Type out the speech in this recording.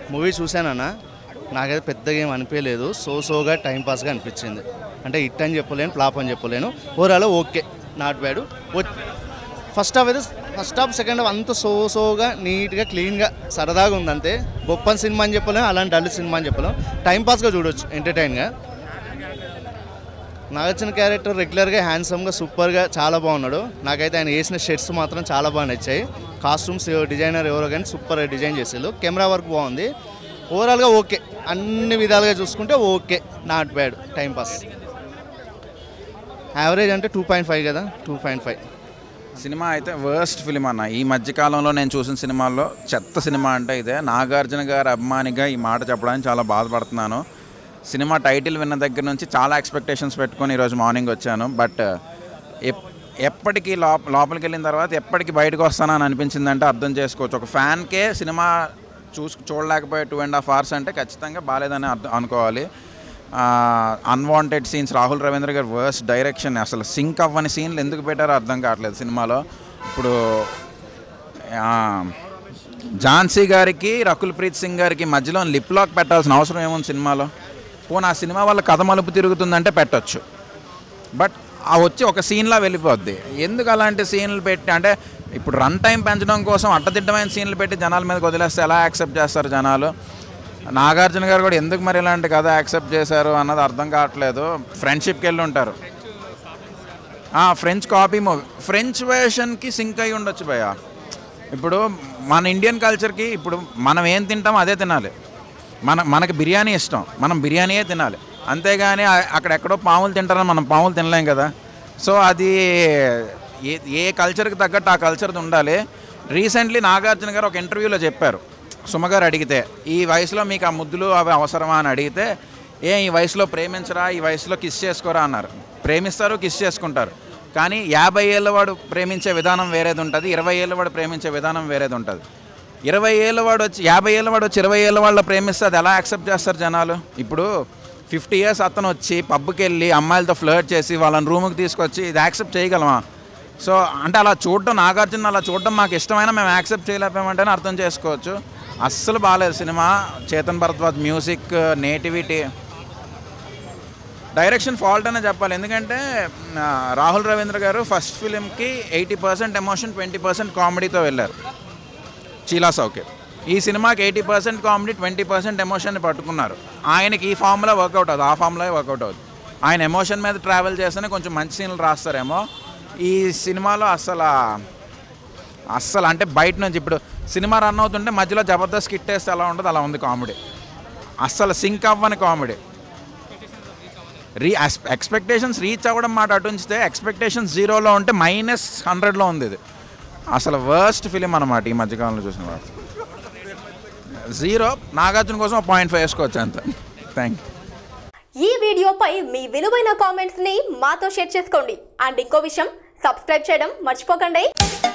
movie చూశానన్న నాకైతే పెద్దగా ఏం అనిపించలేదు సో సోగా టైం పాస్గా అనిపించింది అంటే హిట్ అని చెప్పలేను ఫ్లాప్ అని చెప్పలేను overall okay not bad first half అయితే ఫస్ట్ హాఫ్ సెకండ్ హాఫ్ అంత సో సోగా నీట్గా క్లీన్గా సరదాగా ఉంది అంతే గొప్ప సినిమా అని చెప్పలేము అలాంటి డల్ సినిమా అని చెప్పలేము టైం పాస్గా చూడొచ్చు ఎంటర్టైన్గా నాగార్జున క్యారెక్టర్ రెగ్యులర్గా హ్యాండ్సమ్గా సూపర్గా చాలా బాగున్నాడు నాకైతే ఆయన వేసిన షర్ట్స్ మాత్రం చాలా బాగా నచ్చాయి కాస్ట్యూమ్స్ డిజైనర్ ఎవరో కానీ సూపర్ డిజైన్ చేసేళ్ళు కెమెరా వర్క్ బాగుంది ఓవరాల్గా ఓకే అన్ని విధాలుగా చూసుకుంటే okay not bad time pass average అంటే టూ పాయింట్ ఫైవ్ కదా టూ పాయింట్ ఫైవ్ సినిమా అయితే వర్స్ట్ ఫిలిం అన్న ఈ మధ్యకాలంలో నేను చూసిన సినిమాల్లో చెత్త సినిమా అంటే ఇదే నాగార్జున గారి అభిమానిగా ఈ మాట చెప్పడానికి చాలా బాధపడుతున్నాను సినిమా టైటిల్ విన్న దగ్గర నుంచి చాలా ఎక్స్పెక్టేషన్స్ పెట్టుకొని ఈరోజు మార్నింగ్ వచ్చాను బట్ ఎప్ ఎప్పటికీ లోప లోపలికి వెళ్ళిన తర్వాత ఎప్పటికి బయటకు వస్తానని అనిపించిందంటే అర్థం చేసుకోవచ్చు ఒక ఫ్యాన్కే సినిమా చూసి చూడలేకపోయే టూ అండ్ హాఫ్ అవర్స్ అంటే ఖచ్చితంగా బాగాలేదని అర్థం అనుకోవాలి అన్వాంటెడ్ సీన్స్ రాహుల్ రవీంద్ర గారి వర్స్ట్ డైరెక్షన్ అసలు సింక్ అవ్వని సీన్లు ఎందుకు పెట్టారో అర్థం కావట్లేదు సినిమాలో ఇప్పుడు ఆ, ఝాన్సీ గారికి రకుల్ ప్రీత్ సింగ్ గారికి మధ్యలో లిప్ లాక్ పెట్టాల్సిన అవసరం ఏముంది సినిమాలో పోనీ ఆ సినిమా వల్ల కథ మలుపు తిరుగుతుందంటే పెట్టొచ్చు బట్ ఆ వచ్చి ఒక సీన్లా వెళ్ళిపోద్ది ఎందుకు అలాంటి సీన్లు పెట్టి అంటే ఇప్పుడు రన్ టైం పెంచడం కోసం అట్టదిట్టమైన సీన్లు పెట్టి జనాల మీదకి వదిలేస్తే ఎలా యాక్సెప్ట్ చేస్తారు జనాలు నాగార్జున గారు కూడా ఎందుకు మరి ఇలాంటి కథ యాక్సెప్ట్ చేశారు అన్నది అర్థం కావట్లేదు ఫ్రెండ్షిప్కి వెళ్ళి ఉంటారు ఫ్రెంచ్ కాపీ మూవీ ఫ్రెంచ్ వేషన్కి సింక్ అయి ఉండొచ్చు భయ ఇప్పుడు మన ఇండియన్ కల్చర్కి ఇప్పుడు మనం ఏం తింటామో అదే తినాలి మన మనకి బిర్యానీ ఇష్టం మనం బిర్యానీయే తినాలి అంతేగాని ఆ- అక్కడ ఎక్కడో పాములు తింటారని మనం పాములు తినలేం కదా సో అది ఏ ఏ కల్చర్కి తగ్గట్టు ఆ కల్చర్ ఉండాలి రీసెంట్లీ నాగార్జున గారు ఒక ఇంటర్వ్యూలో చెప్పారు సుమ గారు అడిగితే ఈ వయసులో మీకు ఆ ముద్దులు అవి అవసరమా అని అడిగితే ఏ ఈ వయసులో ప్రేమించరా ఈ వయసులో కిస్ చేసుకోరా అన్నారు ప్రేమిస్తారు కిస్ చేసుకుంటారు కానీ యాభై ఏళ్ళ వాడు ప్రేమించే విధానం వేరేది ఉంటుంది ఇరవై ఏళ్ళ వాడు ప్రేమించే విధానం వేరేది ఉంటుంది ఇరవై ఏళ్ళ వాడు వచ్చి యాభై ఏళ్ళ వాడు వచ్చి ఇరవై ఏళ్ళ వాళ్ళ ప్రేమిస్తే అది ఎలా యాక్సెప్ట్ చేస్తారు జనాలు ఇప్పుడు ఫిఫ్టీ ఇయర్స్ అతను వచ్చి పబ్కి వెళ్ళి అమ్మాయిలతో ఫ్లర్ట్ చేసి వాళ్ళని రూమ్కి తీసుకొచ్చి ఇది యాక్సెప్ట్ చేయగలమా సో అంటే అలా చూడటం నాగార్జున అలా చూడటం మాకు ఇష్టమైనా మేము యాక్సెప్ట్ చేయలేకపోయామంటేనే అర్థం చేసుకోవచ్చు అస్సలు బాగాలేదు సినిమా Chetan Bharadwaj music nativity direction fault అనే చెప్పాలి ఎందుకంటే ఆ, రాహుల్ రవీంద్ర గారు ఫస్ట్ ఫిలింకి eighty percent emotion twenty percent కామెడీతో వెళ్ళారు చీలా సౌకే ఈ సినిమాకి eighty percent comedy twenty percent ఎమోషన్ని పట్టుకున్నారు ఆయనకి ఈ ఫామ్లో వర్కౌట్ అవుతుంది ఆ ఫామ్లో వర్కౌట్ అవుతుంది ఆయన ఎమోషన్ మీద ట్రావెల్ చేస్తేనే కొంచెం మంచి సీన్లు రాస్తారేమో ఈ సినిమాలో అస్సలు అస్సలు అంటే బయట నుంచి ఇప్పుడు సినిమా రన్ అవుతుంటే మధ్యలో జబర్దస్త్ కిట్ వేస్తే ఎలా ఉంటుంది అలా ఉంది కామెడీ అస్సలు సింక్ అవ్వని కామెడీ రీ ఎక్స్పెక్టేషన్స్ రీచ్ అవ్వడం మాట అటు ఉంచితే ఎక్స్పెక్టేషన్స్ జీరోలో ఉంటే మైనస్ హండ్రెడ్లో ఉంది ఇది అసలు వర్స్ట్ ఫిలిం అనమాట ఈ మధ్యకాలంలో చూసిన వాడు జీరో నాగార్జున కోసం పాయింట్ ఫైవ్ వేసుకోవచ్చు అంత థ్యాంక్ యూ ఈ వీడియోపై మీ విలువైన కామెంట్స్ ని మాతో షేర్ చేసుకోండి అండ్ ఇంకో విషయం సబ్స్క్రైబ్ చేయడం మర్చిపోకండి